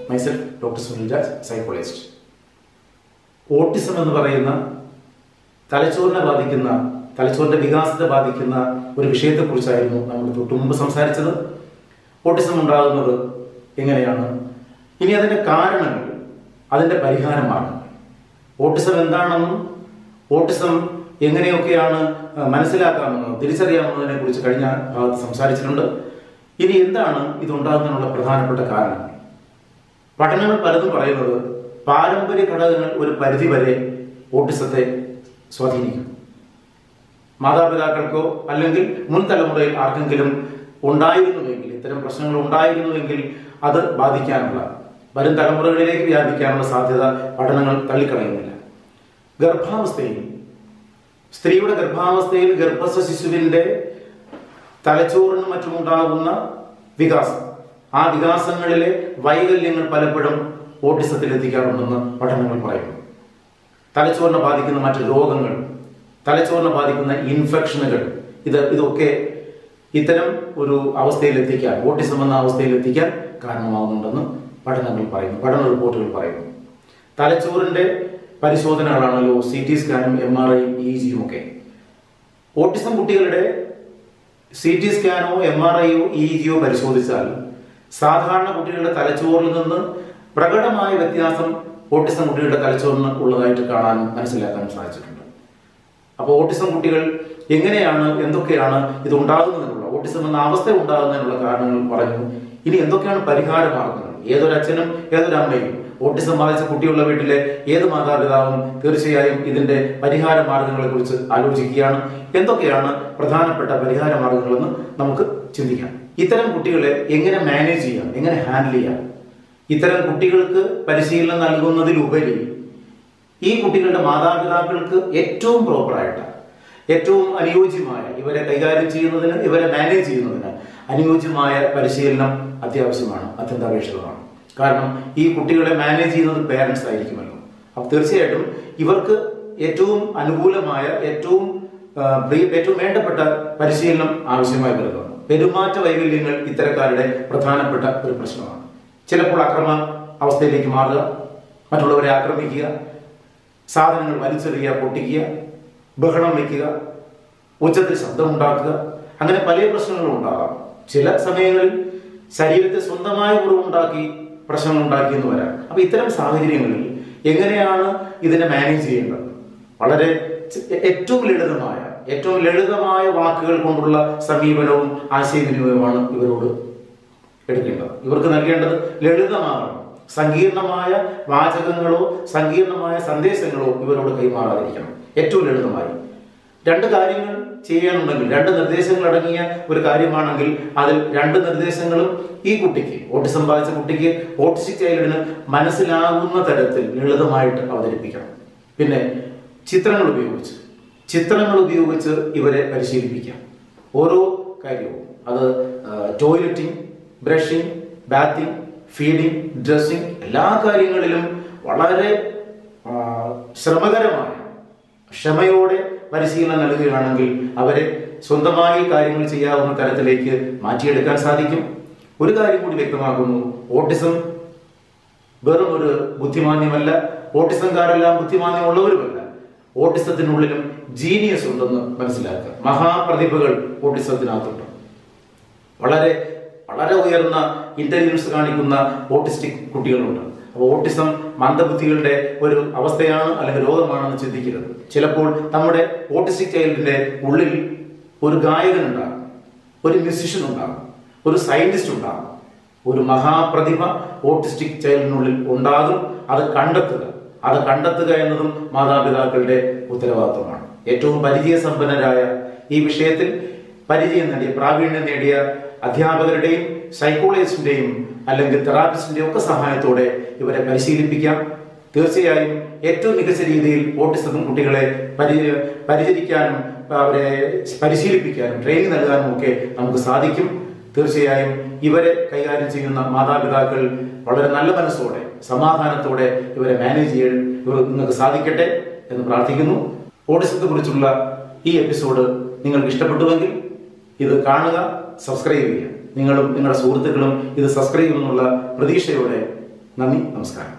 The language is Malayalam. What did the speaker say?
myself doctor Sunil Raj psychologist autism എന്ന് പറയുന്ന തലച്ചോറിനെ ബാധിക്കുന്ന തലച്ചോറിന്റെ വികാസത്തെ ബാധിക്കുന്ന ഒരു വിഷയത്തെക്കുറിച്ചായിരുന്നു നമ്മൾ തൊട്ടു മുമ്പ് സംസാരിച്ചത് ഓട്ടിസം ഉണ്ടാകുന്നത് എങ്ങനെയാണ് ഇനി അതിന്റെ കാരണങ്ങൾ അതിന്റെ പരിഹാര മാർഗങ്ങൾ ഓട്ടിസം എന്താണെന്നും ഓട്ടിസം എങ്ങനെയൊക്കെയാണ് ആ, മനസ്സിലാക്കാമെന്നും തിരിച്ചറിയാമെന്നതിനെ കുറിച്ച് കഴിഞ്ഞ ഭാഗത്ത് സംസാരിച്ചിട്ടുണ്ട് ഇനി എന്താണ് ഇതുണ്ടാകുന്നതിനുള്ള പ്രധാനപ്പെട്ട കാരണങ്ങൾ പഠനങ്ങൾ പലതും പറയുന്നത് പാരമ്പര്യ ഘടകങ്ങൾ ഒരു പരിധി വരെ ഓട്ടിസത്തെ സ്വാധീനിക്കും മാതാപിതാക്കൾക്കോ അല്ലെങ്കിൽ മുൻ തലമുറയിൽ ആർക്കെങ്കിലും ഉണ്ടായിരുന്നുവെങ്കിൽ ഇത്തരം പ്രശ്നങ്ങൾ ഉണ്ടായിരുന്നുവെങ്കിൽ അത് ബാധിക്കാനുള്ള വരും തലമുറകളിലേക്ക് വ്യാപിക്കാനുള്ള സാധ്യത പഠനങ്ങൾ തള്ളിക്കളയുന്നില്ല ഗർഭാവസ്ഥയിൽ സ്ത്രീയുടെ ഗർഭാവസ്ഥയിൽ ഗർഭസ്ഥ ശിശുവിന്റെ തലച്ചോറിനും മറ്റുമുണ്ടാകുന്ന വികാസം ആ വികാസങ്ങളിലെ വൈകല്യങ്ങൾ പലപ്പോഴും ഓട്ടിസത്തിൽ എത്തിക്കാറുണ്ടെന്ന് പഠനങ്ങൾ പറയുന്നു തലച്ചോറിനെ ബാധിക്കുന്ന മറ്റ് രോഗങ്ങൾ തലച്ചോറിനെ ബാധിക്കുന്ന ഇൻഫെക്ഷനുകൾ ഇത് ഇതൊക്കെ ഇത്തരം ഒരു അവസ്ഥയിൽ എത്തിക്കാൻ ഓട്ടിസം എന്ന അവസ്ഥയിൽ എത്തിക്കാൻ കാരണമാകുന്നുണ്ടെന്ന് പഠനങ്ങൾ പറയുന്നു പഠന റിപ്പോർട്ടുകൾ പറയുന്നു തലച്ചോറിന്റെ പരിശോധനകളാണല്ലോ സി ടി സ്കാനും എം ആർ ഐയും ഇ ജിയും ഒക്കെ ഓട്ടിസം കുട്ടികളുടെ സി ടി സ്കാനോ എം ആർ ഐയോ ഇ ജിയോ പരിശോധിച്ചാൽ സാധാരണ കുട്ടികളുടെ തലച്ചോറിൽ നിന്ന് പ്രകടമായ വ്യത്യാസം ഓട്ടിസം കുട്ടികളുടെ തലച്ചോറിന് ഉള്ളതായിട്ട് കാണാനും മനസ്സിലാക്കാനും സാധിച്ചിട്ടുണ്ട് അപ്പോൾ ഓട്ടിസം കുട്ടികൾ എങ്ങനെയാണ് എന്തൊക്കെയാണ് ഇത് ഉണ്ടാകുന്നതിനുള്ള ഓട്ടിസം എന്ന അവസ്ഥ ഉണ്ടാകുന്നതിനുള്ള കാരണങ്ങൾ പറഞ്ഞു ഇനി എന്തൊക്കെയാണ് പരിഹാര മാർഗങ്ങൾ ഏതൊരു അച്ഛനും ഏതൊരു അമ്മയും ഓട്ടിസം ബാധിച്ച കുട്ടിയുള്ള വീട്ടിലെ ഏത് മാതാപിതാവും തീർച്ചയായും ഇതിന്റെ പരിഹാര മാർഗങ്ങളെ കുറിച്ച് ആലോചിക്കുകയാണ് എന്തൊക്കെയാണ് പ്രധാനപ്പെട്ട പരിഹാര മാർഗങ്ങളെന്ന് നമുക്ക് ചിന്തിക്കാം ഇത്തരം കുട്ടികളെ എങ്ങനെ മാനേജ് ചെയ്യാം എങ്ങനെ ഹാൻഡിൽ ചെയ്യാം ഇത്തരം കുട്ടികൾക്ക് പരിശീലനം നൽകുന്നതിലുപരി ഈ കുട്ടികളുടെ മാതാപിതാക്കൾക്ക് ഏറ്റവും പ്രോപ്പറായിട്ട് ഏറ്റവും അനുയോജ്യമായ ഇവരെ കൈകാര്യം ചെയ്യുന്നതിന് ഇവരെ മാനേജ് ചെയ്യുന്നതിന് അനുയോജ്യമായ പരിശീലനം അത്യാവശ്യമാണ് അത്യന്താപേക്ഷിതമാണ് കാരണം ഈ കുട്ടികളെ മാനേജ് ചെയ്യുന്നത് പേരൻസ് ആയിരിക്കുമല്ലോ അപ്പോൾ തീർച്ചയായിട്ടും ഇവർക്ക് ഏറ്റവും അനുകൂലമായ ഏറ്റവും ആ, പ്രിയ- ഏറ്റവും വേണ്ടപ്പെട്ട പരിശീലനം ആവശ്യമായി വരുന്നുണ്ട് പെരുമാറ്റ വൈകല്യങ്ങൾ ഇത്തരക്കാരുടെ പ്രധാനപ്പെട്ട ഒരു പ്രശ്നമാണ് ചിലപ്പോൾ അക്രമ അവസ്ഥയിലേക്ക് മാറുക മറ്റുള്ളവരെ ആക്രമിക്കുക സാധനങ്ങൾ വലിച്ചെറിയുക പൊട്ടിക്കുക ബഹളം വയ്ക്കുക ഉച്ചത്തിൽ ശബ്ദമുണ്ടാക്കുക അങ്ങനെ പല പ്രശ്നങ്ങളും ഉണ്ടാകാം ചില സമയങ്ങളിൽ ശരീരത്തെ സ്വന്തമായ കുറവുണ്ടാക്കി പ്രശ്നങ്ങൾ ഉണ്ടാക്കി എന്ന് വരാം അപ്പൊ ഇത്തരം സാഹചര്യങ്ങളിൽ എങ്ങനെയാണ് ഇതിനെ മാനേജ് ചെയ്യേണ്ടത് വളരെ ച- ഏറ്റവും ലളിതമായ ഏറ്റവും ലളിതമായ വാക്കുകൾ കൊണ്ടുള്ള സമീപനവും ആശയവിനിമയവുമാണ് ഇവരോട് എടുക്കേണ്ടത് ഇവർക്ക് നൽകേണ്ടത് ലളിതമാകണം സങ്കീർണമായ വാചകങ്ങളോ സങ്കീർണമായ സന്ദേശങ്ങളോ ഇവരോട് കൈമാറാതിരിക്കണം ഏറ്റവും ലളിതമായി രണ്ട് കാര്യങ്ങൾ ചെയ്യാനുണ്ടെങ്കിൽ രണ്ട് നിർദ്ദേശങ്ങൾ അടങ്ങിയ ഒരു കാര്യമാണെങ്കിൽ അതിൽ രണ്ട് നിർദ്ദേശങ്ങളും ഈ കുട്ടിക്ക് ഓട്ടിസം ബാധിച്ച കുട്ടിക്ക് ഓട്ടിസ്റ്റിക് ചൈൽഡിന് മനസ്സിലാകുന്ന തരത്തിൽ ലളിതമായിട്ട് അവതരിപ്പിക്കണം പിന്നെ ചിത്രങ്ങൾ ഉപയോഗിച്ച് ചിത്രങ്ങൾ ഉപയോഗിച്ച് ഇവരെ പരിശീലിപ്പിക്കാം ഓരോ കാര്യവും അത് toileting brushing bathing feeding dressing എല്ലാ കാര്യങ്ങളിലും വളരെ ആ, ശ്രമകരമായ ക്ഷമയോടെ പരിശീലനം നൽകുകയാണെങ്കിൽ അവരെ സ്വന്തമായി കാര്യങ്ങൾ ചെയ്യാവുന്ന തരത്തിലേക്ക് മാറ്റിയെടുക്കാൻ സാധിക്കും ഒരു കാര്യം കൂടി വ്യക്തമാക്കുന്നു ഓട്ടിസം വെറും ഒരു ബുദ്ധിമാന്യമല്ല ഓട്ടിസംകാരെല്ലാം ബുദ്ധിമാന്യമുള്ളവരുമല്ല ഓട്ടിസത്തിനുള്ളിലും ജീനിയസ് ഉണ്ടെന്ന് മനസ്സിലാക്കുക മഹാപ്രതിഭകൾ ഓട്ടിസത്തിനകത്തുണ്ട് വളരെ വളരെ ഉയർന്ന ഇന്റലിജൻസ് കാണിക്കുന്ന ഓട്ടിസ്റ്റിക് കുട്ടികളുണ്ട് അപ്പോൾ ഓട്ടിസം മന്ദബുദ്ധികളുടെ ഒരു അവസ്ഥയാണ് അല്ലെങ്കിൽ രോഗമാണെന്ന് ചിന്തിക്കരുത് ചിലപ്പോൾ നമ്മുടെ ഓട്ടിസ്റ്റിക് ചൈൽഡിന്റെ ഉള്ളിൽ ഒരു ഗായകൻ ഉണ്ടാകും ഒരു മ്യൂസിഷ്യൻ ഉണ്ടാകും ഒരു സയന്റിസ്റ്റ് ഉണ്ടാകും ഒരു മഹാപ്രതിഭ ഓട്ടിസ്റ്റിക് ചൈൽഡിനുള്ളിൽ ഉണ്ടാകും അത് കണ്ടെത്തുക അത് കണ്ടെത്തുക എന്നതും മാതാപിതാക്കളുടെ ഉത്തരവാദിത്വമാണ് ഏറ്റവും പരിചയസമ്പന്നരായ ഈ വിഷയത്തിൽ പരിചയം നേടിയ പ്രാവീണ്യം നേടിയ അധ്യാപകരുടെയും സൈക്കോളജിസ്റ്റിന്റെയും അല്ലെങ്കിൽ തെറാപ്പിസ്റ്റിന്റെയും ഒക്കെ സഹായത്തോടെ ഇവരെ പരിശീലിപ്പിക്കാം തീർച്ചയായും ഏറ്റവും മികച്ച രീതിയിൽ ഓട്ടിസം കുട്ടികളെ പരി പരിചരിക്കാനും അവരെ പരിശീലിപ്പിക്കാനും ട്രെയിനിങ് നൽകാനും ഒക്കെ നമുക്ക് സാധിക്കും തീർച്ചയായും ഇവരെ കൈകാര്യം ചെയ്യുന്ന മാതാപിതാക്കൾ വളരെ നല്ല മനസ്സോടെ സമാധാനത്തോടെ ഇവരെ മാനേജ് ചെയ്യാൻ ഇവർ നിങ്ങൾക്ക് സാധിക്കട്ടെ എന്ന് പ്രാർത്ഥിക്കുന്നു ഓട്ടിസത്തെ കുറിച്ചുള്ള ഈ എപ്പിസോഡ് നിങ്ങൾക്ക് ഇഷ്ടപ്പെട്ടുവെങ്കിൽ ഇത് കാണുക സബ്സ്ക്രൈബ് ചെയ്യുക നിങ്ങളും നിങ്ങളുടെ സുഹൃത്തുക്കളും ഇത് സബ്സ്ക്രൈബ് ചെയ്യുമെന്നുള്ള പ്രതീക്ഷയോടെ നന്ദി നമസ്കാരം